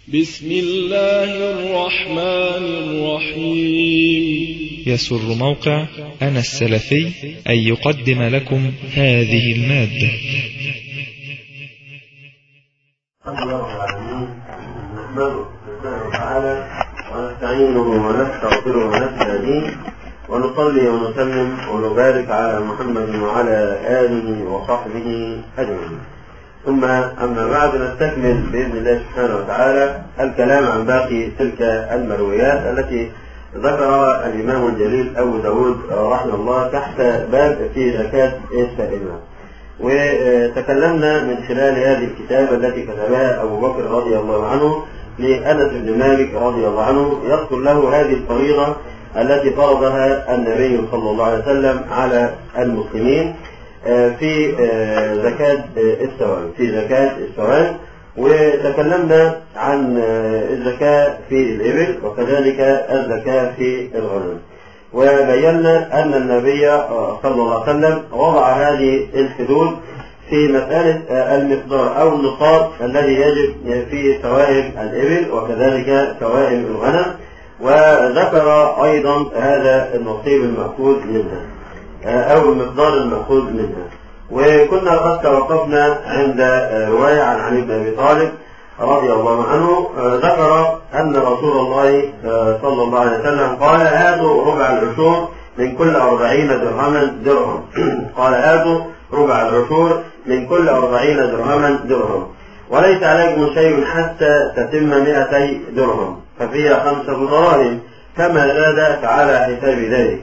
بسم الله الرحمن الرحيم يسر موقع أنا السلفي أن يقدم لكم هذه المادة الحمد لله رب العالمين نحمده سبحانه وتعالى ونستعينه ونستغفره ونستهديه ونصلي ونسلم ونبارك على محمد وعلى آله وصحبه أجمعين ثم أما بعد نستكمل بإذن الله سبحانه وتعالى الكلام عن باقي تلك المرويات التي ذكر الإمام الجليل أبو داود رحمه الله تحت باب في زكاة السائمة وتكلمنا من خلال هذه الكتابة التي كتبها أبو بكر رضي الله عنه لأنس بن مالك رضي الله عنه يذكر له هذه الفريضة التي فرضها النبي صلى الله عليه وسلم على المسلمين في زكاة السواد في زكاة السواد وتكلمنا عن الزكاة في الإبل وكذلك الزكاة في الغنم وبينا أن النبي صلى الله عليه وسلم وضع هذه الحدود في مسألة المقدار أو النصاب الذي يجب في سوائم الإبل وكذلك سوائم الغنم وذكر أيضا هذا النصيب المأخوذ منها أو المقدار المأخوذ منها وكنا قد توقفنا عند رواية عن علي بن أبي طالب رضي الله عنه ذكر أن رسول الله صلى الله عليه وسلم قال هاتوا ربع العشور من كل أربعين درهما درهم قال هاتوا ربع العشور من كل أربعين درهما درهم وليس عليكم شيء حتى تتم مئتي درهم ففيها خمسة دراهم كما زاد فعلى حساب ذلك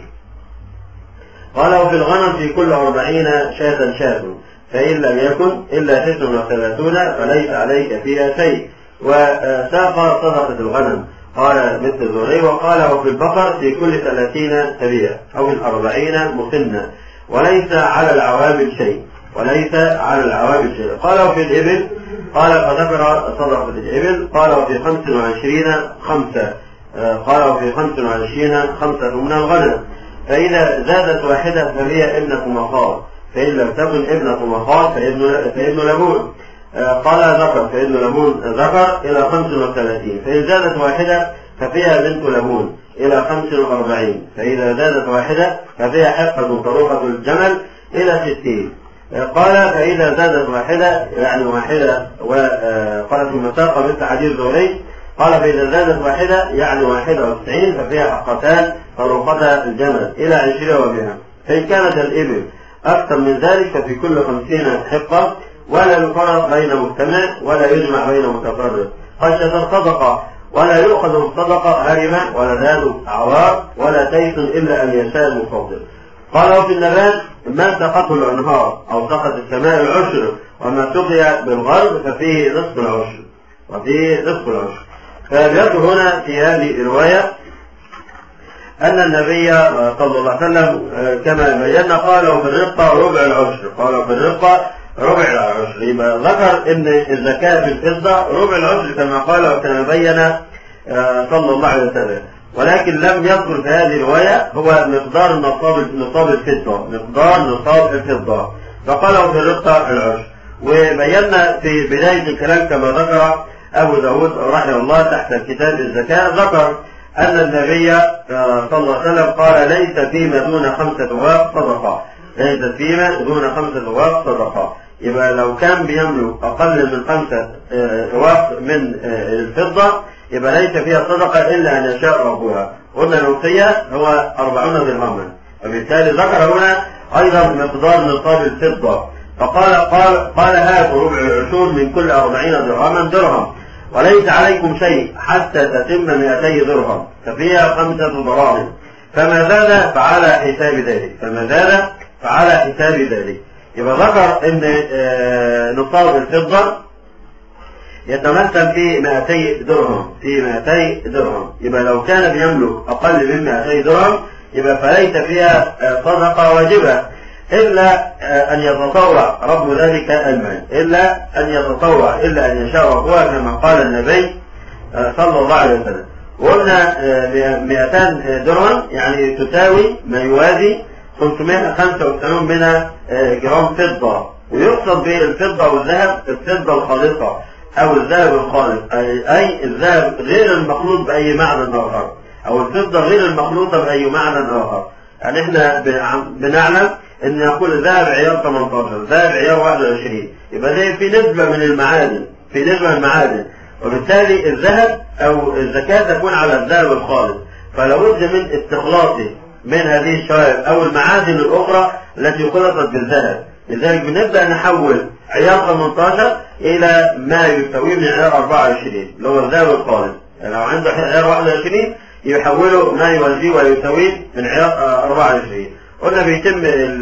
قال وفي الغنم في كل أربعين شاة شاة فإن لم يكن إلا تسع وثلاثون فليس عليك فيها شيء وساق صدقة الغنم قال مثل الزهري وقال وفي البقر في كل ثلاثين سبيع أو الأربعين مسنة وليس على العوامل شيء وليس على العوامل شيء قال وفي الإبل قال فذكر صدقة الإبل قال وفي خمس وعشرين خمسة قال وفي خمس وعشرين خمسة من الغنم فإذا زادت واحدة فهي ابنة مخاض فإن لم تكن ابنة مخاض فابن, فابن لبون قال ذكر فابن لبون ذكر إلى خمس وثلاثين فإن زادت واحدة ففيها بنت لبون إلى خمس وأربعين فإذا زادت واحدة ففيها حقة طروقة الجمل إلى ستين قال فإذا زادت واحدة يعني واحدة وقال ثم ساق مثل حديث زهري قال فإذا زادت واحدة يعني واحدة وتسعين ففيها حقتان طروقة الجمل إلى عشرين وبها فإن كانت الإبل أكثر من ذلك ففي كل خمسين حقة ولا يفرق بين مجتمع ولا يجمع بين متفرق خشية الصدقة ولا يؤخذ الصدقة هرمة ولا ذات أعوار ولا تيس إلا أن يشاء المفضل قال وفي النبات ما سقطه الأنهار أو سقط السماء العشر وما سقي بالغرب ففيه نصف العشر وفيه نصف العشر فيذكر هنا في هذه الرواية أن النبي صلى الله عليه وسلم كما بينا قال وفي الرقة ربع العشر قال وفي الرقة ربع العشر يبقى ذكر أن الزكاة في الفضة ربع العشر كما قال وكما بين صلى الله عليه وسلم ولكن لم يذكر في هذه الرواية هو مقدار نصاب نصاب الفضة مقدار نصاب الفضة فقال وفي الرقة العشر وبينا في بداية الكلام كما ذكر أبو داود رحمه الله تحت كتاب الزكاة ذكر أن النبي صلى الله عليه وسلم قال ليس فيما دون خمسة واق صدقة ليس فيما دون خمسة واق صدقة يبقى لو كان بيملك أقل من خمسة واق من الفضة يبقى ليس فيها صدقة إلا أن يشاء ربها قلنا الوصية هو أربعون درهما وبالتالي ذكر هنا أيضا مقدار نصاب الفضة فقال قال قال هاتوا ربع العشور من كل أربعين درهما درهم وليس عليكم شيء حتى تتم مئتي درهم ففيها خمسة دراهم فما زاد فعلى حساب ذلك فما زاد فعلى حساب ذلك يبقى ذكر ان نصاب الفضة يتمثل في 200 درهم في 200 درهم يبقى لو كان بيملك اقل من 200 درهم يبقى فليس فيها صدقة واجبة إلا أن يتطوع رب ذلك المال إلا أن يتطوع إلا أن يشاء ربها كما قال النبي صلى الله عليه وسلم وقلنا 200 درهم يعني تساوي ما يوازي 585 من جرام فضة ويقصد بالفضة والذهب الفضة الخالصة أو الذهب الخالص أي, أي الذهب غير المخلوط بأي معدن آخر أو الفضة غير المخلوطة بأي معدن آخر يعني احنا بنعلم ان يقول الذهب عيار 18 ذهب عيار 21 يبقى ده في نسبة من المعادن في نسبة من المعادن وبالتالي الذهب او الزكاة تكون على الذهب الخالص فلا بد من استخلاصه من هذه الشوائب او المعادن الاخرى التي خلطت بالذهب لذلك بنبدا نحول عيار 18 الى ما يساويه من عيار 24 اللي هو الذهب الخالص يعني لو عنده عيار 21 يحوله ما يوازيه ويساويه من عيار 24 قلنا بيتم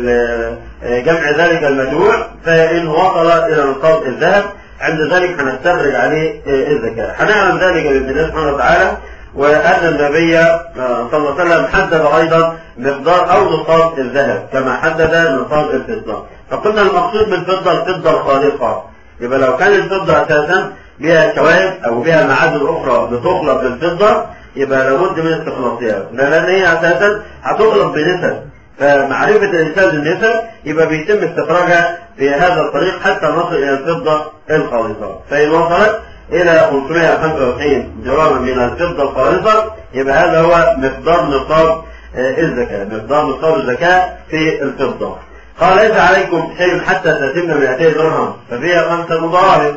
جمع ذلك المجموع فإن وصل إلى نصاب الذهب عند ذلك هنستخرج عليه الزكاة هنعلم ذلك بإذن الله سبحانه وتعالى وأن النبي صلى الله عليه وسلم حدد أيضا مقدار أو نصاب الذهب كما حدد نصاب الفضة فقلنا المقصود بالفضة الفضة الخالصة يبقى لو كان الفضة أساسا بها شوائب أو بها معادن أخرى بتخلط بالفضة يبقى لابد من استخلاصها لأن هي أساسا هتخلط بنسب فمعرفة الإنسان النسب يبقى بيتم استخراجها في هذا الطريق حتى نصل إلى الفضة الخالصة فإن وصلت إلى 595 جراما من الفضة الخالصة يبقى هذا هو مقدار نصاب الزكاة مقدار نصاب الزكاة في الفضة قال ليس عليكم شيء حتى تتم 200 درهم ففيها خمسة مضارب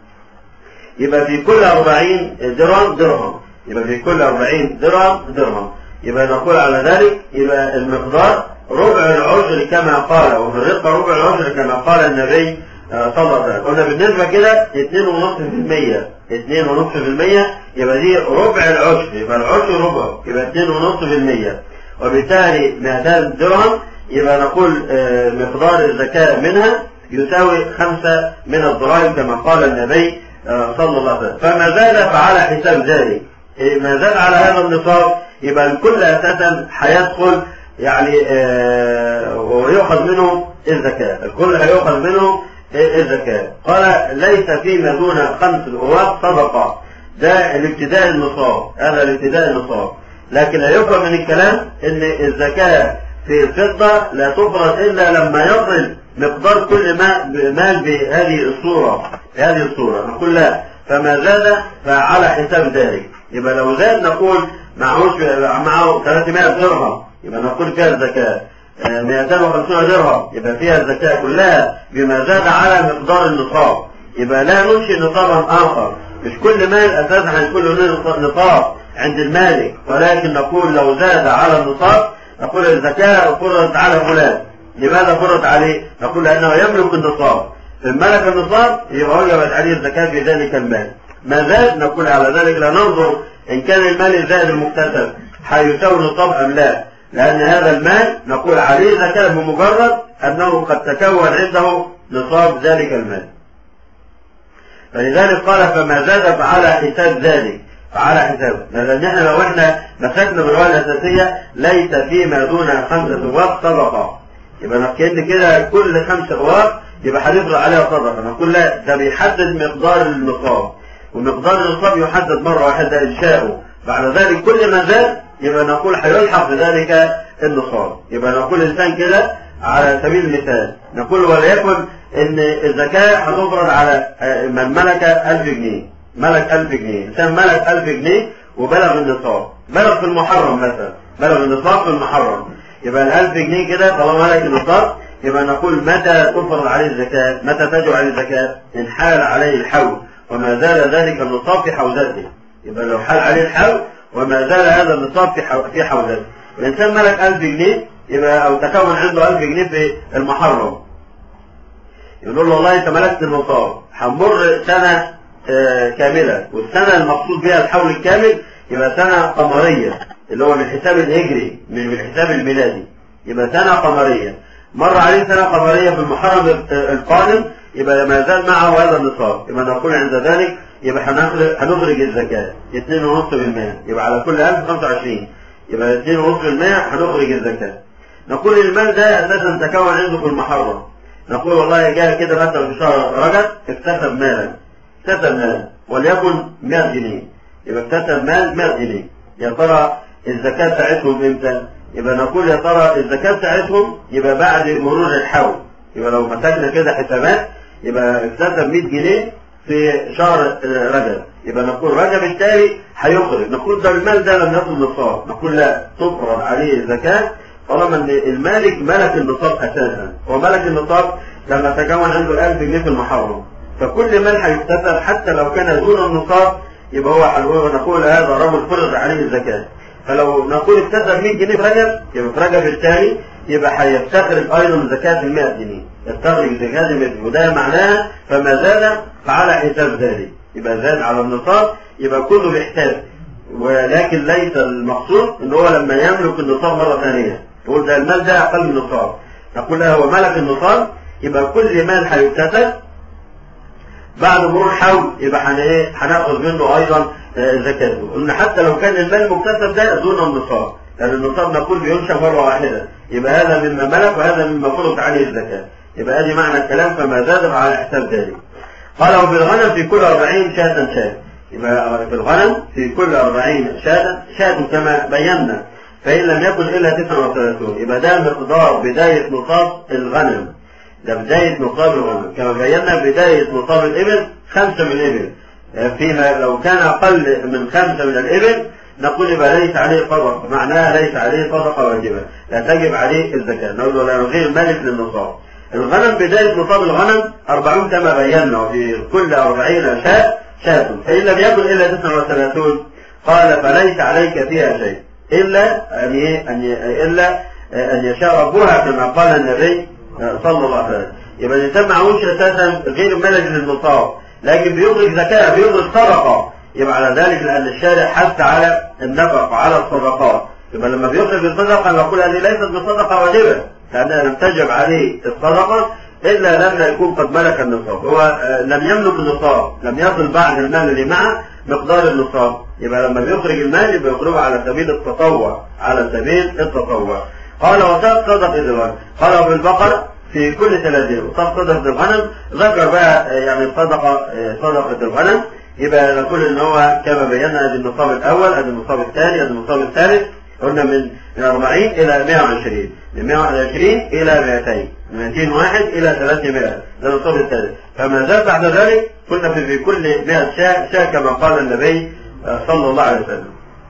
يبقى في كل 40 درهم درهم يبقى في كل 40 درهم درهم يبقى نقول على ذلك يبقى المقدار ربع العشر كما قال وفي الرقة ربع العشر كما قال النبي صلى الله عليه وسلم قلنا بالنسبة كده 2.5% 2.5% يبقى دي ربع العشر يبقى العشر ربع يبقى 2.5% وبالتالي 200 درهم يبقى نقول مقدار الزكاة منها يساوي خمسة من الضرائب كما قال النبي صلى الله عليه وسلم فما زال فعلى حساب ذلك ما زال على هذا النصاب يبقى الكل اساسا هيدخل يعني آه ويؤخذ منه الزكاة الكل هيؤخذ منه الزكاة قال ليس فيما دون خمس أواق صدقة ده الابتداء النصاب هذا الابتداء النصاب لكن لا يفهم من الكلام ان الزكاة في الفضة لا تفرض إلا لما يصل مقدار كل مال بهذه الصورة بهذه الصورة نقول لا فما زاد فعلى حساب ذلك يبقى لو زاد نقول معهوش معه 300 درهم يبقى نقول فيها الزكاة 250 درهم يبقى فيها الزكاة كلها بما زاد على مقدار النصاب يبقى لا ننشئ نصابا آخر مش كل مال أساسا هيكون له نصاب عند المالك ولكن نقول لو زاد على النصاب نقول الزكاة فرضت على فلان لماذا فرضت عليه؟ نقول لأنه يملك النصاب إن ملك النصاب يبقى وجبت عليه الزكاة في ذلك المال ما زاد نقول على ذلك لا ننظر إن كان المال الزائد المكتسب هيساوي نصاب أم لا لأن هذا المال نقول عليه زكاة بمجرد أنه قد تكون عنده نصاب ذلك المال فلذلك قال فما زاد فعلى حساب ذلك فعلى حسابه لأن احنا لو احنا مسكنا بالرواية الأساسية ليس فيما دون خمسة أواق صدقة يبقى نحكي كده كل خمسة أواق يبقى هنفرض عليها صدقة نقول لا ده بيحدد مقدار النصاب ومقدار النصاب يحدد مرة واحدة إنشاؤه بعد ذلك كل ما زاد يبقى نقول هيلحق بذلك النصاب يبقى نقول الإنسان كده على سبيل المثال نقول وليكن إن الزكاة هتفرض على من ملك 1000 جنيه ملك 1000 جنيه إنسان ملك 1000 جنيه وبلغ النصاب بلغ في المحرم مثلا بلغ النصاب في المحرم يبقى ال 1000 جنيه كده طالما ملك النصاب يبقى نقول متى تفرض عليه الزكاة متى تجب عليه الزكاة إن حال عليه الحول وما زال ذلك النصاب في حوزته يبقى لو حال عليه الحول وما زال هذا النصاب في في حوزته الإنسان ملك 1000 جنيه يبقى أو تكون عنده 1000 جنيه في المحرم يقول له والله أنت ملكت النصاب هنمر سنة آه كاملة والسنة المقصود بها الحول الكامل يبقى سنة قمرية اللي هو من الحساب الهجري من من الحساب الميلادي يبقى سنة قمرية مر عليه سنة قمرية في المحرم القادم يبقى ما زال معه هذا النصاب يبقى نقول عند ذلك يبقى هنخرج الزكاة 2.5% يبقى على كل 1000 25 يبقى 2.5% هنخرج الزكاة نقول المال ده أساسا تكون عنده في المحرم نقول والله جاء كده مثلا في شهر رجب اكتسب مالا اكتسب مال وليكن 100 جنيه يبقى اكتسب مال 100 جنيه يا ترى الزكاة بتاعتهم امتى؟ يبقى نقول يا ترى الزكاة بتاعتهم يبقى بعد مرور الحول يبقى لو مسكنا كده حسابات يبقى اكتسب 100 جنيه في شهر رجب يبقى نقول رجب التالي هيخرج نقول ده المال ده لم يصل نصاب نقول لا تفرض عليه الزكاة طالما ان المالك ملك النصاب اساسا هو ملك النصاب لما تكون عنده 1000 جنيه في المحرم فكل مال هيكتسب حتى لو كان دون النصاب يبقى هو هنقول نقول هذا رجل فرض عليه الزكاة فلو نقول اكتسب 100 جنيه في رجب يبقى في رجب التالي يبقى هيستخرج ايضا زكاة ال 100 جنيه يستخرج زكاة ال 100 جنيه وده معناها فما زاد فعلى حساب ذلك يبقى زاد على النصاب يبقى كله بحساب ولكن ليس المقصود ان هو لما يملك النصاب مرة ثانية يقول ده المال ده اقل من النصاب نقول له هو ملك النصاب يبقى كل مال هيكتسب بعد مرور حول يبقى هن ايه هناخد منه ايضا زكاته قلنا حتى لو كان المال المكتسب ده دون النصاب لان النصاب نقول بينشا مره واحده يبقى هذا مما ملك وهذا مما فرض عليه الزكاه يبقى ادي معنى الكلام فما زاد على حساب ذلك قال وفي الغنم في كل أربعين شاة شاة يبقى في الغنم في كل أربعين شاة شاة كما بينا فإن لم يكن إلا 39 يبقى ده مقدار بداية نصاب الغنم ده بداية نصاب الغنم كما بينا بداية نصاب الإبل خمسة من الإبل فيما لو كان أقل من خمسة من الإبل نقول يبقى ليس عليه صدقة معناها ليس عليه صدقة واجبة لا تجب عليه الزكاة نقول ولا غير مالك للنصاب الغنم بداية نصاب الغنم أربعون كما بينا وفي كل أربعين شاة شاة فإن لم يكن إلا تسعة وثلاثون قال فليس عليك فيها شيء إلا أن أن إلا أن يشاء ربها كما قال النبي صلى الله عليه وسلم يبقى الإنسان معهوش أساسا غير ملك للنصاب لكن بيخرج زكاة بيخرج صدقة يبقى على ذلك لأن الشارع حث على النفقة على الصدقات يبقى لما بيخرج الصدقة نقول هذه ليست بصدقة واجبة لأنها لم تجب عليه الصدقة إلا لما يكون قد ملك النصاب هو لم يملك النصاب لم يصل بعد المال اللي معه مقدار النصاب يبقى لما بيخرج المال يبقى يخرجه على سبيل التطوع على سبيل التطوع قال وصف صدق الغنم قال وفي البقرة في كل ثلاثين وصف صدقة الغنم ذكر بقى يعني صدقة صدقة الغنم يبقى نقول ان هو كما بينا ادي النصاب الاول ادي النصاب الثاني ادي النصاب الثالث قلنا من من 40 الى 120 من 120 الى 200 من 201 الى 300 ده النصاب الثالث فما زاد بعد ذلك قلنا في, في كل 100 شاة شاة كما قال النبي صلى الله عليه وسلم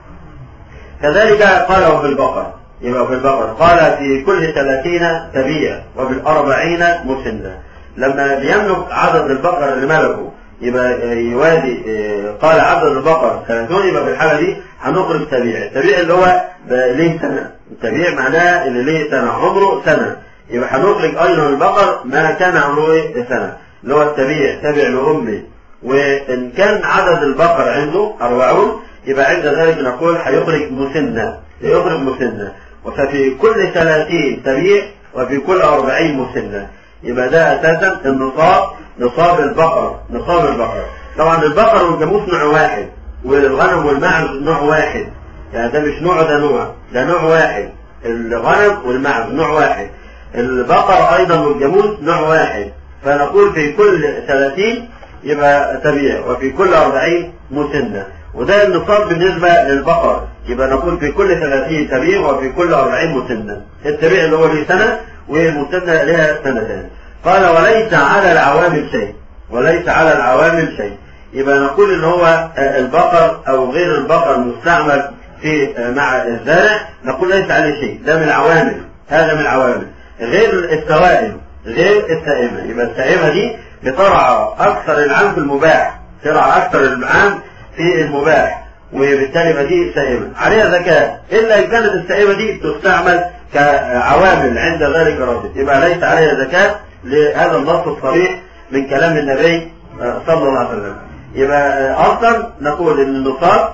كذلك قال وفي البقرة يبقى في البقرة قال في كل 30 تبيع وفي الأربعين مسنة لما بيملك عدد البقر اللي ملكه يبقى يوازي قال عدد البقر 30 يبقى في الحالة دي هنخرج تبيع التبيع اللي هو ليه سنة التبيع معناه اللي ليه سنة عمره سنة يبقى هنخرج أيضا البقر ما كان عمره ايه سنة اللي هو التبيع تبع لأمه وإن كان عدد البقر عنده 40 يبقى عند ذلك نقول هيخرج مسنة يخرج مسنة وفي كل 30 تبيع وفي كل 40 مسنة يبقى ده أساسا النصاب نصاب البقر نصاب البقر طبعا البقر والجاموس نوع واحد والغنم والمعز نوع واحد يعني ده مش نوع ده نوع ده نوع واحد الغنم والمعز نوع واحد البقر ايضا والجاموس نوع واحد فنقول في كل 30 يبقى تبيع وفي كل 40 مسنة وده النصاب بالنسبة للبقر يبقى نقول في كل 30 تبيع وفي كل 40 مسنة التبيع اللي هو ليه سنة والمسنة لها سنتين قال وليس على العوامل شيء وليس على العوامل شيء يبقى نقول ان هو البقر او غير البقر مستعمل في مع الزارع نقول ليس عليه شيء ده من العوامل هذا من العوامل غير السوائم غير السائمة يبقى السائمة دي بترعى اكثر العام في المباح ترعى اكثر العام في المباح وبالتالي ما دي سائمة عليها زكاة الا ان كانت السائمة دي تستعمل كعوامل عند ذلك رابط يبقى ليس عليها زكاة لهذا النص الصريح من كلام النبي صلى الله عليه وسلم يبقى اصلا نقول ان النصاب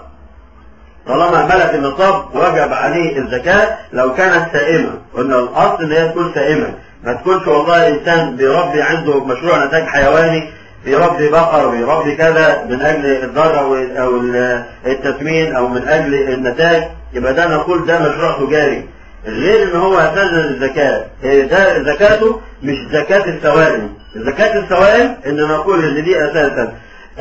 طالما ملك النصاب وجب عليه الزكاة لو كانت سائمة قلنا الاصل ان هي تكون سائمة ما تكونش والله انسان بيربي عنده مشروع نتاج حيواني بيربي بقر بيربي كذا من اجل الضرر او التسمين او من اجل النتاج يبقى ده نقول ده مشروع تجاري غير ان هو اساسا الزكاة ده زكاته مش زكاة السوائم زكاة السوائم ان نقول ان دي اساسا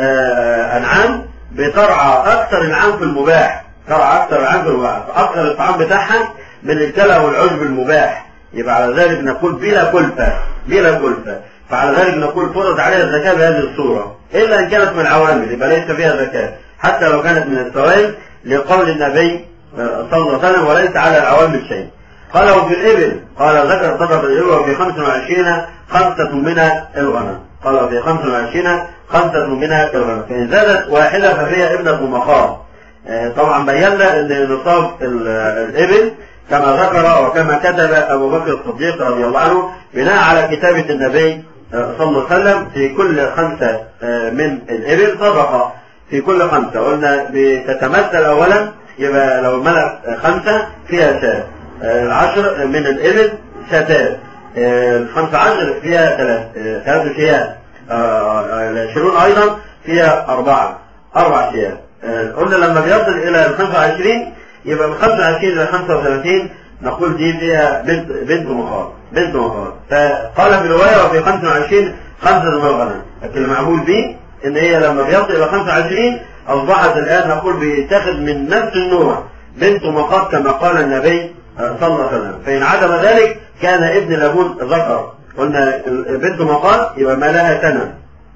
انعام بترعى اكثر العام في المباح ترعى اكثر العام في المباح اكثر الطعام بتاعها من الكلى والعشب المباح يبقى على ذلك نقول بلا كلفة بلا كلفة فعلى ذلك نقول فرض عليها الزكاة بهذه الصورة إلا إن كانت من العوامل يبقى ليس فيها زكاة حتى لو كانت من السوائل لقول النبي صلى الله عليه وسلم وليس على العوامل شيء قال وفي الإبل قال ذكر صدقة الإبل وفي 25 خمسة من الغنم قال وفي 25 خمسة من الغنم فإن زادت واحدة فهي ابنة مخاض طبعا بينا ان نصاب الإبل كما ذكر وكما كتب أبو بكر الصديق رضي الله عنه بناء على كتابة النبي صلى الله عليه وسلم في كل خمسة من الإبل صدقة في كل خمسة قلنا بتتمثل أولا يبقى لو ملأ خمسة فيها شاة العشر من الإبل شاتان الخمسة عشر فيها ثلاث ثلاث شيات العشرون أيضا فيها أربعة أربع شيات قلنا لما بيصل إلى ال 25 يبقى من 25 إلى 35 نقول دي فيها بنت بنت مخاض بنت مخاض فقال في رواية وفي 25 خمسة من الغنم لكن المعمول به إن هي لما بيصل إلى 25 أصبحت الآن نقول بيتاخد من نفس النوع بنت مخاض كما قال النبي صلى الله عليه وسلم فإن عدم ذلك كان ابن لبون ذكر قلنا بنت مخاض يبقى ما لها سنة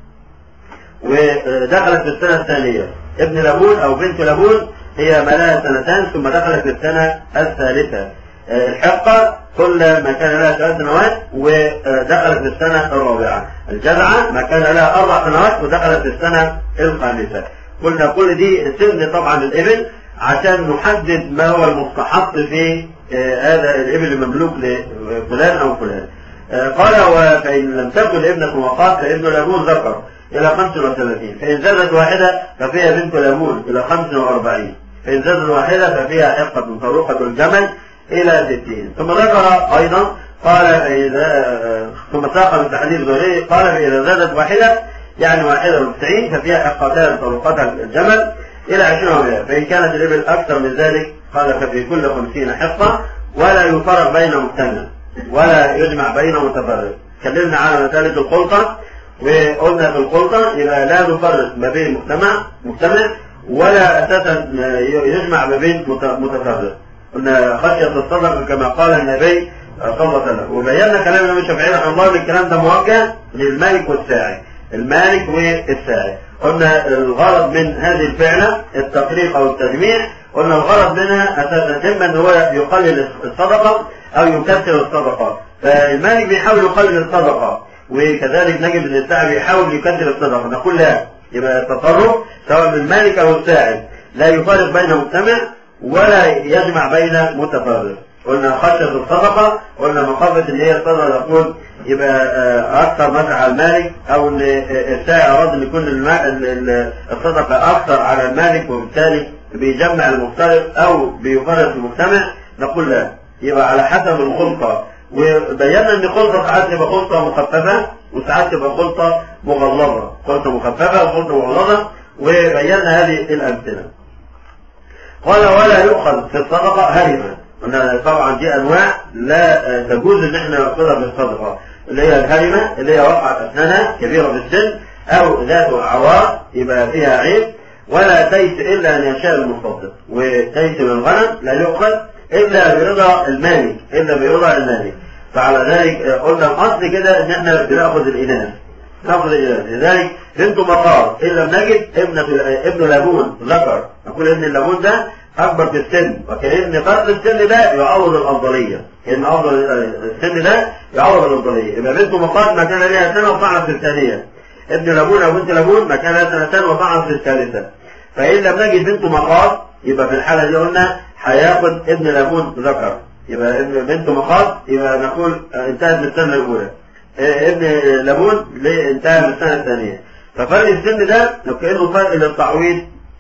ودخلت في السنة الثانية ابن لبون أو بنت لبون هي ما لها سنتان ثم دخلت في السنة الثالثة الحقة كل ما كان لها ثلاث سنوات ودخلت في السنة الرابعة الجذعة ما كان لها أربع سنوات ودخلت في السنة الخامسة قلنا كل دي سن طبعا الإبل عشان نحدد ما هو المستحق في هذا الإبل المملوك لفلان أو فلان قال وفإن لم تكن ابنة وقات فابن لبون ذكر إلى 35 فإن زادت واحدة ففيها بنت لبون إلى 45 فإن زادت واحدة ففيها حقة طروقة الجمل إلى 60 ثم ذكر أيضا قال إذا ثم ساق من تحديد الزهري قال فإذا زادت واحدة يعني واحدة وتسعين ففيها حقتان طروقة الجمل إلى 20 فإن كانت الإبل أكثر من ذلك قال ففي كل 50 حقة ولا يفرق بين مجتمع ولا يجمع بين متفرق تكلمنا على مسألة الخلطة وقلنا في الخلطة يبقى لا نفرق ما بين مجتمع مجتمع ولا أساسا يجمع ما بين متفرق قلنا خشية الصدقة كما قال النبي صلى الله عليه وسلم وبينا كلام النبي الشافعي رحمه الله ان الكلام ده موجه للمالك والساعي المالك والساعي قلنا الغرض من هذه الفعلة التفريق او التجميع قلنا الغرض منها اساسا اما ان هو يقلل الصدقة او يكثر الصدقة فالمالك بيحاول يقلل الصدقة وكذلك نجد ان الساعي بيحاول يكثر الصدقة نقول لا يبقى التصرف سواء من المالك او الساعي لا يفرق بين مجتمع ولا يجمع بين متفرق قلنا خشية الصدقة قلنا مخافة ان هي الصدقة تكون يبقى اكثر مثلا على المالك او ان الساعي اراد ان يكون الصدقة اكثر على المالك وبالتالي بيجمع المفترق او بيفرق المجتمع نقول لا يبقى على حسب الخلطة وبينا ان خلطة ساعات تبقى خلطة مخففة وساعات تبقى خلطة مغلظة خلطة مخففة وخلطة مغلظة وبينا هذه الامثلة قال ولا يؤخذ في الصدقة هرمة قلنا طبعا دي انواع لا تجوز ان احنا ناخذها في الصدقه اللي هي الهرمه اللي هي وقعت اسنانها كبيره في السن او ذات عوار يبقى فيها عيب ولا تيس الا ان يشاء المصدق وتيس من الغنم لا يؤخذ الا برضا المالك الا برضا المالك فعلى ذلك قلنا الاصل كده ان احنا بناخذ الاناث ناخذ الاناث لذلك بنت مقار ان لم نجد ابنة ابن لابون ذكر نقول ابن اللابون ده اكبر في السن وكأن فرق السن ده يعوض الافضليه ان افضل السن ده يعوض الافضليه يبقى بنت مقاد ما كان لها سنه وطعنت في الثانيه ابن لابون او بنت لابون ما كان لها سنتين وطعنت في الثالثه فان لم نجد بنت مقاد يبقى في الحاله دي قلنا هياخد ابن لابون ذكر يبقى ابن بنت مقاد يبقى نقول انتهت من السنه الاولى ابن لابون انتهى من السنه الثانيه ففرق السن ده كانه فرق للتعويض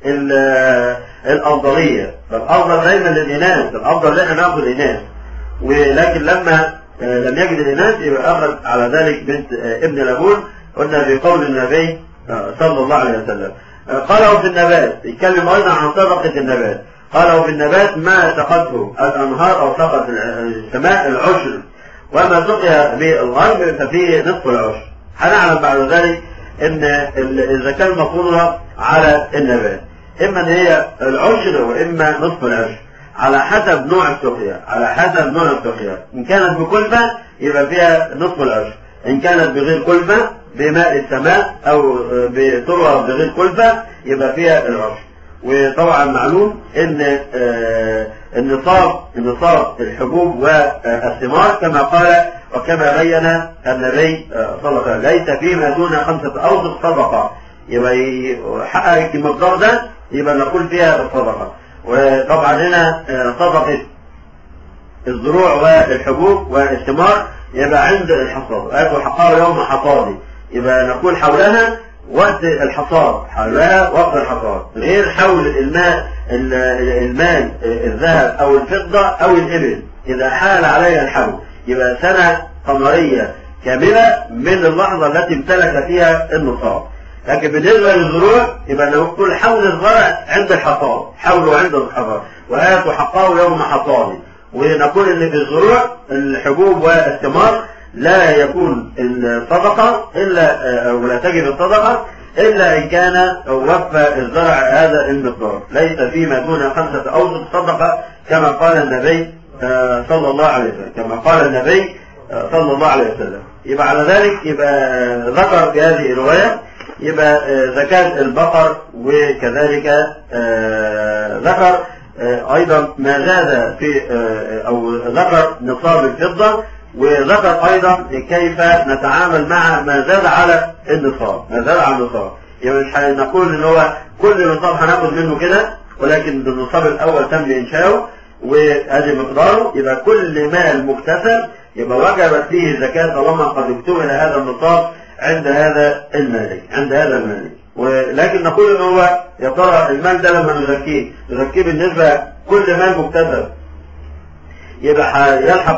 الأفضلية فالأفضل دايما للإناث الأفضل لنا نأخذ الإناث ولكن لما لم يجد الإناث يبقى أخذ على ذلك بنت ابن لابون قلنا في قول النبي صلى الله عليه وسلم قالوا في النبات يتكلم أيضا عن طبقة النبات قالوا في النبات ما سقته الأنهار أو سقط السماء العشر وما سقي بالغرب ففيه نصف العشر هنعلم بعد ذلك ان الزكاة المفروضة على النبات اما ان هي العشر واما نصف العشر على حسب نوع السقيا على حسب نوع السقيا ان كانت بكلفة يبقى فيها نصف العشر إن كانت بغير كلفة بماء السماء أو بطرها بغير كلفة يبقى فيها العشر وطبعا معلوم ان النصاب النصاب الحبوب والثمار كما قال وكما بين النبي صلى الله عليه وسلم ليس فيما دون خمسة أوسط صدقة يبقى يحقق المقدار ده يبقى نقول فيها الصدقة وطبعا هنا صدقة الزروع والحبوب والثمار يبقى عند الحصاد أكل حقار يوم حصادي يبقى نقول حولها وقت الحصاد حولها وقت الحصاد غير حول الماء المال الذهب او الفضة او الابل اذا حال عليها الحول يبقى سنة قمرية كاملة من اللحظة التي امتلك فيها النصاب لكن بالنسبة للزروع يبقى نقول حول الزرع عند الحصاد حوله عند الحصاد وآتوا حقه يوم حصاده ونقول ان في الزروع الحبوب والثمار لا يكون الصدقة إلا أو لا تجب الصدقة إلا إن كان وفى الزرع هذا المقدار ليس فيما دون خمسة أوسط صدقة كما قال النبي صلى الله عليه وسلم كما قال النبي صلى الله عليه وسلم يبقى على ذلك يبقى ذكر في هذه الرواية يبقى زكاة البقر وكذلك ذكر أيضا ما زاد في أو ذكر نصاب الفضة وذكر ايضا كيف نتعامل مع ما زاد على النصاب ما زاد على النصاب يعني مش هنقول ان هو كل نصاب هناخد منه كده ولكن النصاب الاول تم انشاؤه وادي مقداره يبقى كل مال مكتسب يبقى وجبت فيه زكاة طالما قد اكتمل هذا النصاب عند هذا المالك عند هذا المالك ولكن نقول ان هو يا ترى المال ده لما نزكيه نزكيه بالنسبه كل مال مكتسب يبقى يلحق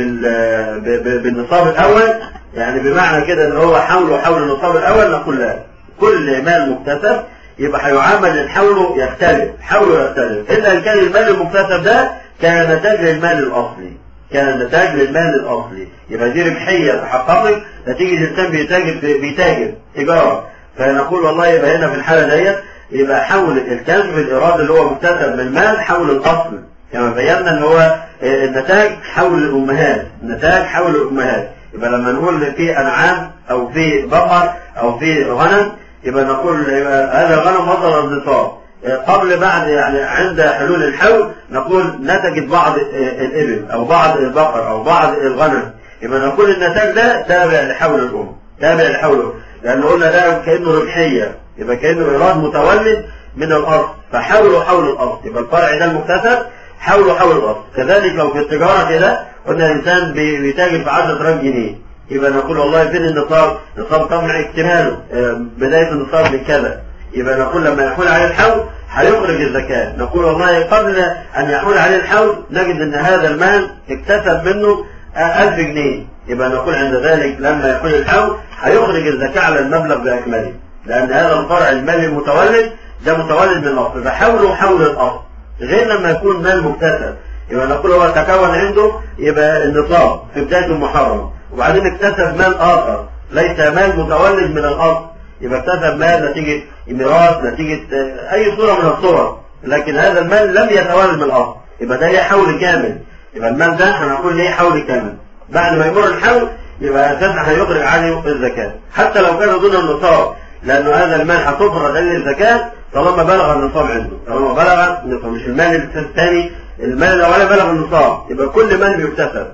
بالنصاب الاول يعني بمعنى كده ان هو حوله حول النصاب الاول نقول لا كل مال مكتسب يبقى هيعامل ان حوله يختلف حوله يختلف الا ان كان المال المكتسب ده كان نتاج للمال الاصلي كان نتاج للمال الاصلي يبقى دي ربحيه تحققت نتيجه الانسان بيتاجر بيتاجر تجاره فنقول والله يبقى هنا في الحاله ديت يبقى حول الكسب الايراد اللي هو مكتسب من المال حول الاصل كما بينا ان هو النتاج حول الامهات النتاج حول الامهات يبقى لما نقول في انعام او في بقر او في غنم يبقى نقول يبقى هذا الغنم وصل النصاب قبل بعد يعني عند حلول الحول نقول نتجت بعض الابل او بعض البقر او بعض الغنم يبقى نقول النتاج ده تابع لحول الام تابع لحوله لان قلنا ده كانه ربحيه يبقى كانه ايراد متولد من الارض فحوله حول الارض يبقى الفرع ده المكتسب حوله حول الأرض كذلك لو في التجارة كده قلنا الإنسان بيتاجر في 10000 جنيه يبقى نقول والله فين النصاب نصاب طبعا اكتماله بداية النصاب من كذا يبقى نقول لما يحول عليه الحول هيخرج الزكاة نقول والله قبل أن يحول عليه الحول نجد أن هذا المال اكتسب منه 1000 جنيه يبقى نقول عند ذلك لما يحول الحول هيخرج الزكاة على المبلغ بأكمله لأن هذا الفرع المالي المتولد ده متولد من الأصل فحوله حول الأصل غير لما يكون مال مكتسب يبقى نقول هو تكون عنده يبقى النصاب في بداية المحرم وبعدين اكتسب مال آخر ليس مال متولد من الأصل يبقى اكتسب مال نتيجة ميراث نتيجة أي صورة من الصور لكن هذا المال لم يتولد من الأصل يبقى ده ليه حول كامل يبقى المال ده هنقول ليه حول كامل بعد ما يمر الحول يبقى أساسا هيخرج عليه الزكاة حتى لو كان دون النصاب لأنه هذا المال هتفرض عليه الزكاة طالما بلغ النصاب عنده طالما بلغ النصاب مش المال الثاني المال الاولاني بلغ النصاب يبقى كل مال بيكتسب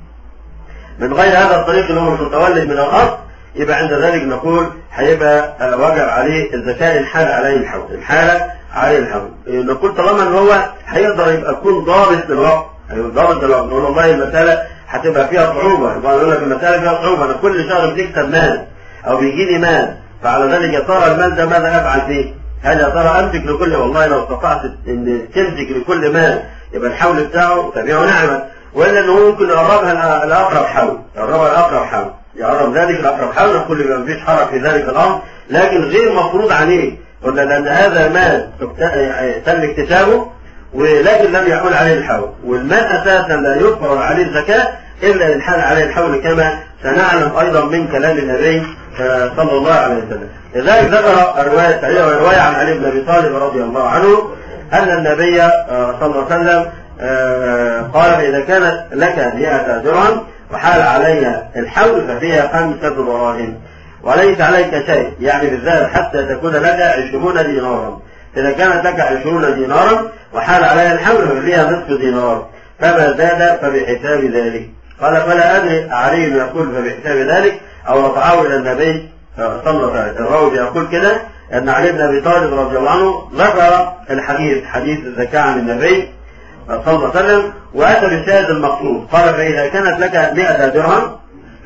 من غير هذا الطريق اللي هو مش متولد من الاصل يبقى عند ذلك نقول هيبقى وجب عليه الزكاة الحالة عليه الحول الحالة عليه الحول نقول طالما ان هو هيقدر يبقى يكون ضابط للوقت أيوة ضابط للوقت نقول والله المسألة هتبقى فيها صعوبة يبقى يقول لك المسألة فيها صعوبة انا كل شهر بتكسب مال او بيجي لي مال فعلى ذلك يا ترى المال ده ماذا افعل فيه؟ هل يا ترى امسك لكل والله لو استطعت ان تمسك لكل مال يبقى الحول بتاعه تبيعه نعمه والا انه ممكن يقربها لاقرب حول يقربها لاقرب حول يقرب ذلك لاقرب حول نقول يبقى مفيش حرج في ذلك الامر لكن غير مفروض عليه قلنا لان هذا مال تم اكتسابه ولكن لم يحول عليه الحول والمال اساسا لا يفرض عليه الزكاه الا ان حال عليه الحول كما سنعلم ايضا من كلام النبي صلى الله عليه وسلم لذلك ذكر الرواية الصحيحة ورواية عن علي بن أبي طالب رضي الله عنه أن النبي صلى الله عليه وسلم قال إذا كانت لك 100 درهم وحال عليها الحول ففيها خمسة دراهم وليس عليك شيء يعني بالذهب حتى تكون لك عشرون دينارا إذا كانت لك عشرون دينارا وحال عليها الحول ففيها نصف دينار فما زاد فبحساب ذلك قال فلا أدري علي يقول فبحساب ذلك أو رفعه إلى النبي صلى الله عليه وسلم الراوي يقول كده أن علي بن أبي طالب رضي الله عنه ذكر الحديث حديث الزكاة عن النبي صلى الله عليه وسلم وأتى بالشاهد المقصود قال فإذا كانت لك 100 درهم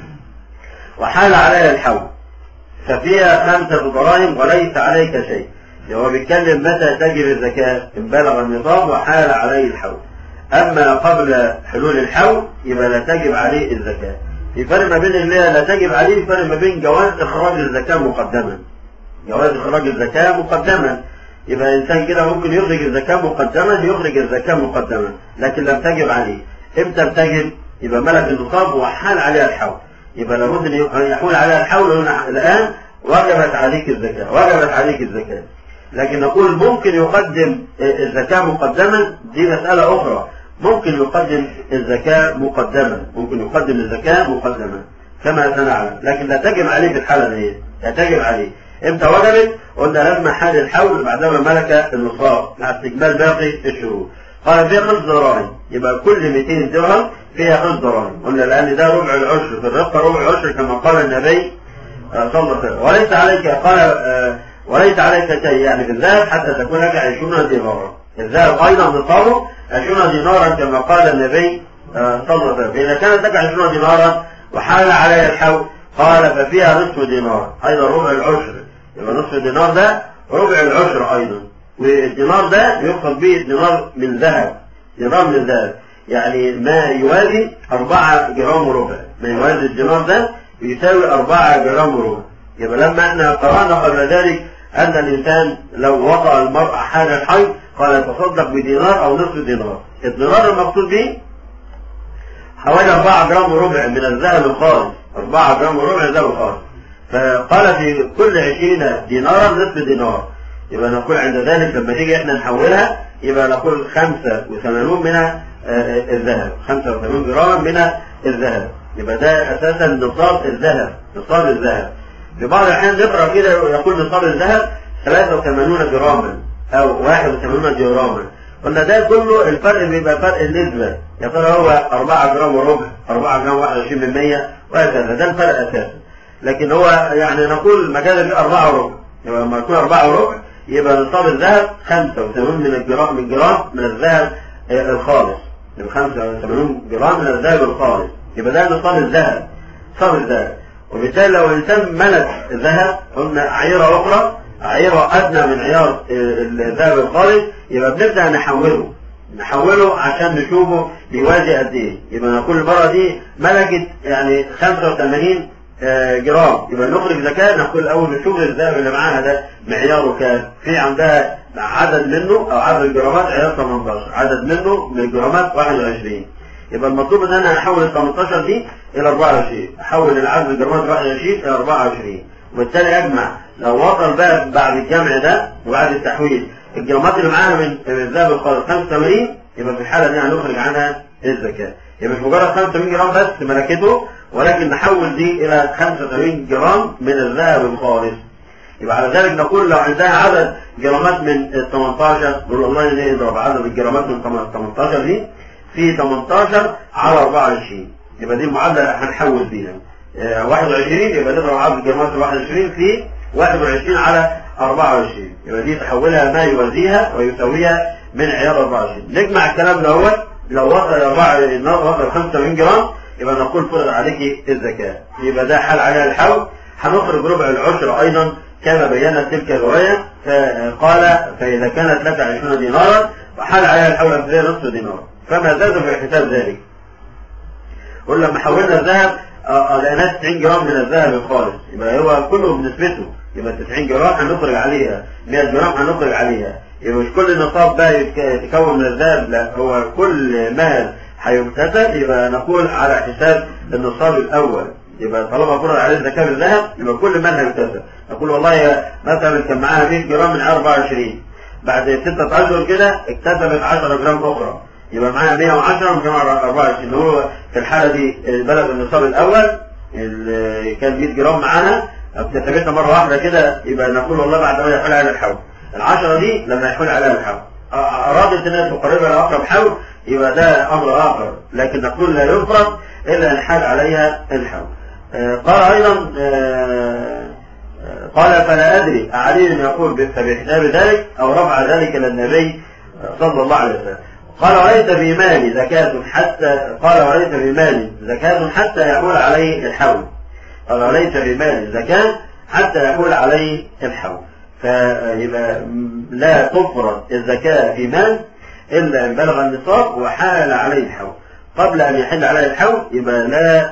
وحال عليها الحول ففيها خمسة دراهم وليس عليك شيء هو بيتكلم متى تجب الزكاة إن بلغ النصاب وحال عليه الحول أما قبل حلول الحول يبقى لا تجب عليه الزكاة في فرق ما بين اللي لا تجب عليه فرق ما بين جواز إخراج الزكاة مقدما جواز إخراج الزكاة مقدما يبقى إنسان كده ممكن يخرج الزكاة مقدما يخرج الزكاة مقدما لكن لم تجب عليه إمتى بتجب يبقى ملك النصاب وحال عليها الحول يبقى لابد أن يحول عليها الحول الآن وجبت عليك الزكاة وجبت عليك الزكاة لكن نقول ممكن يقدم الزكاة مقدما دي مسألة أخرى ممكن يقدم الزكاة مقدما ممكن يقدم الزكاة مقدما كما سنعلم لكن لا تجب عليه في الحالة دي لا تجب عليه امتى وجبت قلنا لازم حال الحول بعدما ملك النصاب مع استكمال باقي الشروط قال فيها خمس دراهم يبقى كل 200 درهم فيها خمس دراهم قلنا لان ده ربع العشر في الرقه ربع العشر كما قال النبي صلى الله عليه وسلم وليس عليك قال وليس عليك شيء يعني في الذهب حتى تكون لك 20 دينارا الذهب ايضا نصابه 20 دينارا كما قال النبي صلى الله عليه وسلم فاذا كانت لك 20 دينارا وحال عليها الحول قال ففيها نصف دينار ايضا ربع العشر يبقى نصف الدينار ده ربع العشر ايضا والدينار ده يقصد به دينار من ذهب دينار من ذهب يعني ما يوازي 4 جرام وربع ما يوازي الدينار ده يساوي 4 جرام وربع يبقى لما احنا قرانا قبل ذلك ان الانسان لو وضع المرأة حال الحيض قال يتصدق بدينار او نصف دينار الدينار المقصود به حوالي 4 جرام وربع من الذهب الخالص 4 جرام وربع ذهب الخالص فقال في كل 20 دينارا نصف دينار يبقى نقول عند ذلك لما نيجي احنا نحولها يبقى نقول 85 من الذهب 85 جرام من الذهب يبقى ده اساسا نصاب الذهب نصاب الذهب في بعض الاحيان نقرا كده يقول نصاب الذهب 83 جراما او 81 جراما قلنا ده كله الفرق بيبقى فرق النسبه يا ترى هو 4 جرام وربع 4 جرام 21 من 100 وهكذا ده الفرق اساسا لكن هو يعني نقول مجال في 4 وربع يبقى لما يكون 4 وربع يبقى نصاب الذهب 85 من الجرام من جرام من الذهب الخالص يبقى 85 جرام من الذهب الخالص يبقى ده نصاب الذهب نصاب الذهب وبالتالي لو الانسان ملك ذهب قلنا عيره اخرى عيره ادنى من عيار الذهب الخالص يبقى بنبدا نحوله نحوله عشان نشوفه بيوازي قد ايه يبقى نقول المره دي ملكت يعني 85 جرام يبقى نخرج زكاه نقول الاول نشوف الذهب اللي معاها ده معياره كام في عندها عدد منه او عدد الجرامات عيار 18 عدد منه من الجرامات 21 يبقى المطلوب ان انا احول ال 18 دي الى 24 احول العدد الجرامات 21 الى 24 وبالتالي اجمع لو وصل بقى بعد الجمع ده وبعد التحويل الجرامات اللي معانا من الذهب الخالص 85 يبقى في الحاله دي هنخرج عنها الزكاه يبقى مش مجرد 85 جرام بس ملكته ولكن نحول دي الى 85 جرام من الذهب الخالص يبقى على ذلك نقول لو عندها عدد جرامات من ال 18 نقول والله دي نضرب عدد الجرامات من 18 دي في 18 على 24 يبقى دي المعادله هنحول بيها 21 يبقى نضرب عدد الجرامات 21 في 21 على 24 يبقى دي تحولها ما يوازيها ويساويها من عيار 24 نجمع الكلام ده هو لو وصل 4 وصل 85 جرام يبقى نقول فرض عليك الزكاة يبقى ده حال عليها الحول هنخرج ربع العشر أيضا كما بينا تلك الرواية فقال فإذا كانت لك 20 دينارا وحال عليها الحول فهي نصف دينار فما زاد في حساب ذلك قلنا لما حولنا الذهب لقينا 90 جرام من الذهب الخالص يبقى هو كله بنسبته يبقى 90 جرام هنخرج عليها 100 جرام هنخرج عليها يبقى مش كل نصاب بقى يتكون من الذهب لا هو كل مال هيكتسب يبقى نقول على حساب النصاب الاول يبقى طالما فرض عليه زكاه الذهب يبقى كل مال هيكتسب نقول والله مثلا كان معاها 100 جرام من 24 بعد ستة اشهر كده اكتسبت 10 جرام اخرى يبقى معايا 110 ومعايا 24 هو في الحالة دي بلغ النصاب الأول اللي كان 100 جرام معانا بتتبعها مرة واحدة كده يبقى نقول والله بعد ما يحول على الحول العشرة دي لما يحول عليها الحول أرادت الناس مقربة لأقرب حول يبقى ده أمر آخر لكن نقول لا يفرض إلا أن حال عليها الحول آه قال أيضا آه قال فلا أدري أعلي يقول فبحساب ذلك أو رفع ذلك إلى النبي صلى الله عليه وسلم قال وليس في مالي زكاة حتى قال وليس في مالي زكاة حتى يحول عليه الحول قال وليس في مالي زكاة حتى يحول عليه الحول فيبقى لا تفرض الزكاة في مال إلا أن بلغ النصاب وحال عليه الحول قبل أن يحل عليه الحول يبقى لا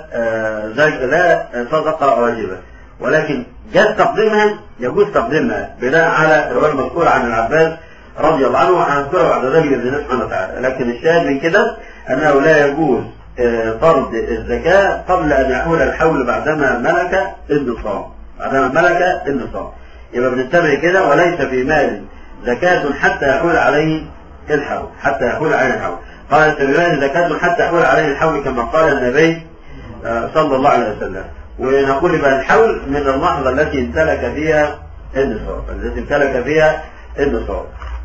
لا صدقة واجبة ولكن جاز تقديمها يجوز تقديمها بناء على الرواية المذكورة عن العباس رضي الله عنه وهنذكرها بعد ذلك بإذن الله سبحانه وتعالى لكن الشاهد من كده أنه لا يجوز فرض الزكاة قبل أن يحول الحول بعدما ملك النصاب بعدما ملك النصاب يبقى بنتبع كده وليس في مال زكاة حتى يحول عليه الحول حتى يحول عليه الحول قال في مال زكاة حتى يحول عليه الحول كما قال النبي صلى الله عليه وسلم ونقول يبقى الحول من اللحظة التي امتلك فيها النصاب التي امتلك فيها النصاب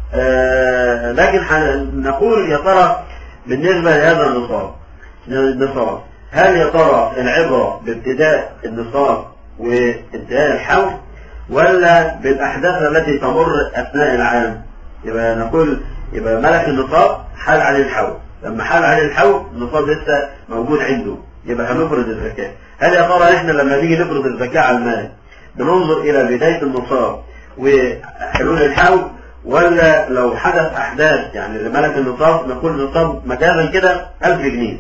آه لكن نقول يا ترى بالنسبة لهذا النصاب النصاب هل يا ترى العبرة بابتداء النصاب وانتهاء الحول ولا بالأحداث التي تمر أثناء العام يبقى نقول يبقى ملك النصاب حال عليه الحول لما حال عليه الحول النصاب لسه موجود عنده يبقى هنفرض الزكاة هل يا ترى احنا لما نيجي نفرض الزكاة على المال بننظر إلى بداية النصاب وحلول الحول ولا لو حدث أحداث يعني لملك النصاب نقول النصاب مجازا كده 1000 جنيه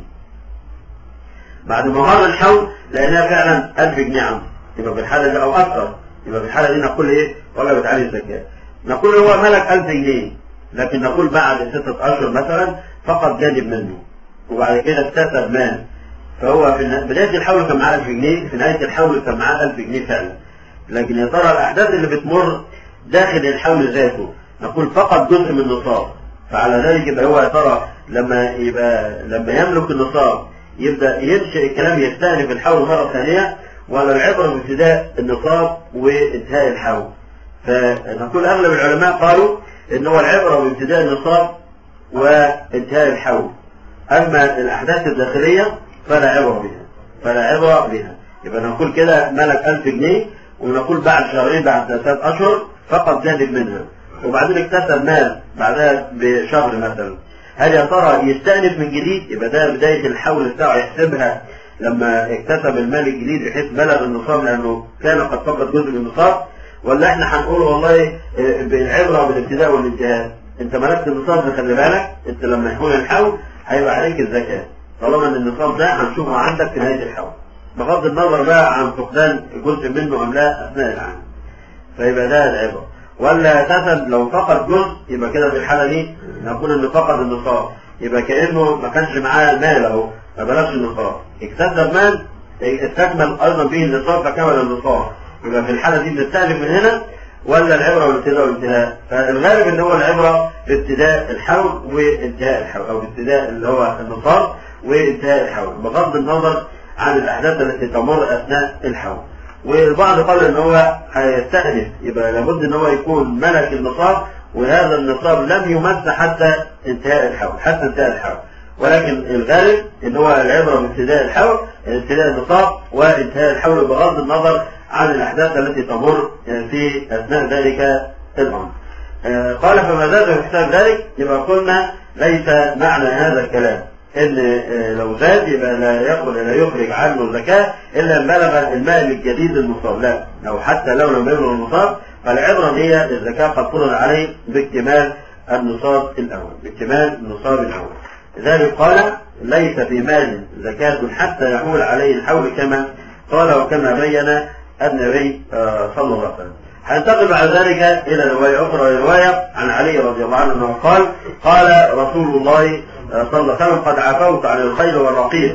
بعد ما مر الحول لقيناها فعلا 1000 جنيه عنده يبقى في الحالة دي أو أكثر يبقى في الحالة دي نقول إيه وجبت عليه الزكاة نقول هو ملك 1000 جنيه لكن نقول بعد ستة أشهر مثلا فقط جانب منه وبعد كده اكتسب مال فهو في بداية الحول كان معاه 1000 جنيه في نهاية الحول كان معاه 1000 جنيه فعلا لكن يا ترى الأحداث اللي بتمر داخل الحول ذاته نقول فقط جزء من النصاب فعلى ذلك يبقى هو يا ترى لما يبقى لما يملك النصاب يبدا ينشئ الكلام يستأنف الحول مره ثانيه ولا العبره بابتداء النصاب وانتهاء الحول فنقول اغلب العلماء قالوا ان هو العبره بابتداء النصاب وانتهاء الحول اما الاحداث الداخليه فلا عبره بها فلا عبره بها يبقى نقول كده ملك 1000 جنيه ونقول بعد شهرين بعد ثلاث اشهر فقط جانب منها وبعدين اكتسب مال بعدها بشهر مثلا هل يا ترى يستأنف من جديد يبقى ده بداية الحول بتاعه يحسبها لما اكتسب المال الجديد بحيث بلغ النصاب لأنه كان قد فقد جزء من النصاب ولا احنا هنقول والله بالعبرة بالابتداء والانتهاء انت ملكت النصاب خلي بالك انت لما يكون الحول هيبقى عليك الزكاة طالما ان النصاب ده هنشوفه عندك في نهاية الحول بغض النظر بقى عن فقدان جزء منه ام لا اثناء العام فيبقى ده العبرة ولا اساسا لو فقد جزء يبقى كده في الحاله دي نقول انه فقد النصاب يبقى كانه ما كانش معاه مال اهو ما بلغش النصاب اكتسب مال استكمل ايضا به النصاب فكمل النصاب يبقى في الحاله دي بنستأنف من هنا ولا العبره بالابتداء والانتهاء فالغالب ان هو العبره بابتداء الحول وانتهاء الحول او بابتداء اللي هو النصاب وانتهاء الحول بغض النظر عن الاحداث التي تمر اثناء الحول والبعض قال ان هو هيستأنف يبقى لابد ان هو يكون ملك النصاب وهذا النصاب لم يمس حتى انتهاء الحول حتى انتهاء الحول ولكن الغالب ان هو العبره بابتداء الحول ابتداء النصاب وانتهاء الحول بغض النظر عن الاحداث التي تمر في اثناء ذلك الامر. قال فما زاد في حساب ذلك يبقى قلنا ليس معنى هذا الكلام ان لو زاد يبقى لا يقبل لا يخرج عنه الزكاه الا ان بلغ المال الجديد المصاب لا او حتى لو لم يبلغ المصاب فالعبره هي الزكاه قد فرض عليه باكتمال النصاب الاول باكتمال النصاب الاول لذلك قال ليس في مال زكاة حتى يحول عليه الحول كما قال وكما بين النبي صلى الله عليه وسلم هننتقل بعد ذلك إلى رواية أخرى رواية عن علي رضي الله عنه أنه قال قال رسول الله صلى الله عليه وسلم قد عفوت عن الخيل والرقيق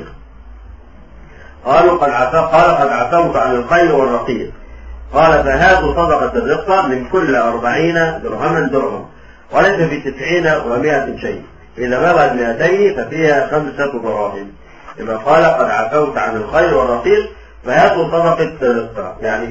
قالوا قد عفا قال قد عفوت عن الخيل والرقيق قال فهاتوا صدقة الرقة من كل أربعين درهما درهم وليس في تسعين ومائة شيء إذا بلغت 200 ففيها خمسة دراهم يبقى قال قد عفوت عن الخير والرقيق فيأخذ صدقة رزقه يعني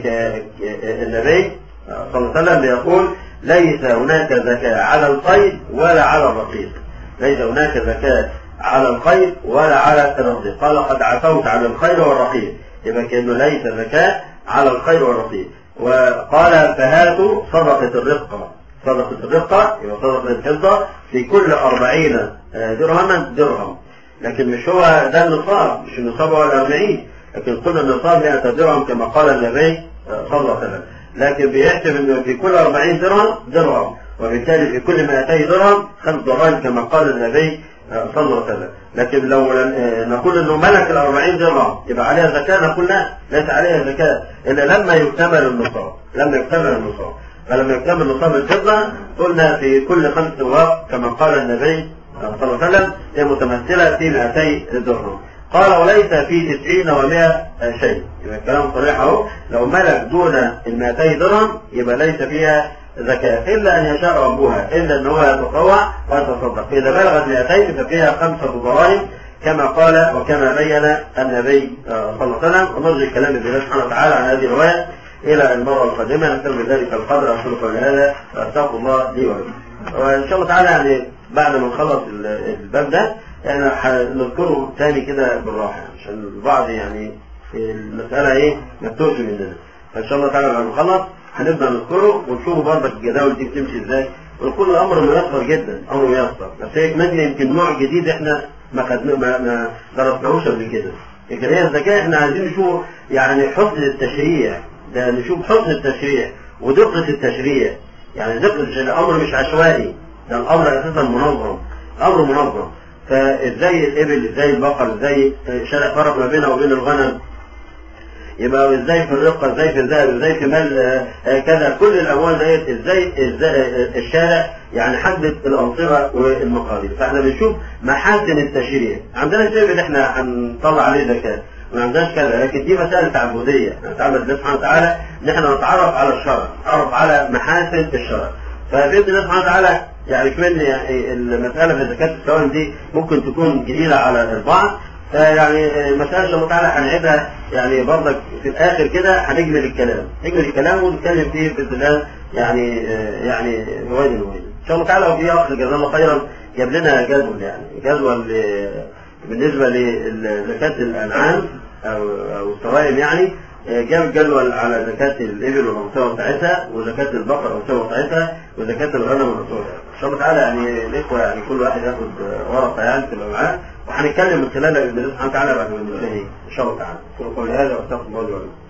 النبي صلى الله عليه وسلم بيقول ليس هناك زكاة على القيد ولا على الرقيق ليس هناك زكاة على القيد ولا على الرقيق قال قد عفوت عن الخير والرقيق يبقى كأنه ليس زكاة على الخير والرقيق وقال فهاتوا صدقة الرقة صدقة الرقة يبقى صدقة الفضة في كل أربعين درهما درهم لكن مش هو ده النصاب مش النصاب هو الأربعين لكن كل النصاب 100 درهم كما قال النبي صلى الله عليه وسلم لكن بيحسب انه في كل 40 درهم درهم وبالتالي في كل 200 درهم خمس دراهم كما قال النبي صلى الله عليه وسلم لكن لو نقول انه ملك ال 40 درهم يبقى عليها زكاه نقول لا ليس عليها زكاه الا لما يكتمل النصاب لما يكتمل النصاب فلما يكتمل نصاب الفضه قلنا في كل خمس وقت كما قال النبي صلى الله عليه وسلم هي متمثله في 200 درهم قال وليس في تسعين ومائة شيء يبقى الكلام صريح اهو لو ملك دون ال 200 درهم يبقى ليس فيها زكاة إلا أن يشاء ربها إلا أن هو يتطوع ويتصدق فإذا بلغت 200 ففيها خمسة دراهم كما قال وكما بين النبي صلى الله عليه وسلم ونرجع الكلام بالله سبحانه وتعالى عن هذه الرواية إلى المرة القادمة نكمل بذلك القدر أقول قولي هذا وأستغفر الله لي ولكم وإن شاء الله تعالى يعني بعد ما نخلص الباب ده يعني هنذكره تاني كده بالراحة عشان البعض يعني المسألة ايه ما تتوهش مننا فإن شاء الله تعالى لما نخلص هنبدأ نذكره ونشوف برضك الجداول دي بتمشي ازاي وكل أمر ميسر جدا أمر ميسر بس هي كمان يمكن نوع جديد احنا ما خدنا ما ما درسناهوش قبل كده لكن هي الذكاء احنا عايزين نشوف يعني حسن التشريع ده نشوف حسن التشريع ودقة التشريع يعني دقة الأمر مش عشوائي ده الأمر أساسا منظم أمر منظم فازاي الابل ازاي البقر ازاي شارع فرق ما بينها وبين الغنم يبقى ازاي في الرقة ازاي في الذهب ازاي في مال كذا كل الاموال ديت ازاي, ازاي الشارع يعني حدد الانصبة والمقادير فاحنا بنشوف محاسن التشريع عندنا شيء اللي احنا هنطلع عليه زكاة ما عندناش كذا لكن دي مسائل تعبدية نتعبد الله سبحانه وتعالى ان احنا نتعرف على الشرع نتعرف على محاسن الشرع فبإذن الله سبحانه وتعالى يعني كمان يعني المسألة في زكاة الثوان دي ممكن تكون جديدة على البعض فيعني مسألة إن شاء الله تعالى هنعيدها يعني برضك في الآخر كده هنجمل الكلام نجمل الكلام ونتكلم فيه بإذن الله يعني يعني رويدا رويدا إن شاء الله تعالى وفي أخ جزاه الله خيرا جاب لنا جدول يعني جدول بالنسبة لزكاة الأنعام أو أو السوائم يعني جاب جدول على زكاة الإبل والأنثى بتاعتها وزكاة البقر والأنثى بتاعتها وزكاة الغنم والأنثى إن شاء الله تعالى يعني الإخوة يعني كل واحد ياخد ورقة يعني تبقى معاه وهنتكلم من خلالها بإذن الله سبحانه وتعالى بعد ما ننتهي إن شاء الله تعالى. قولي هذا وأستغفر الله لي ولكم.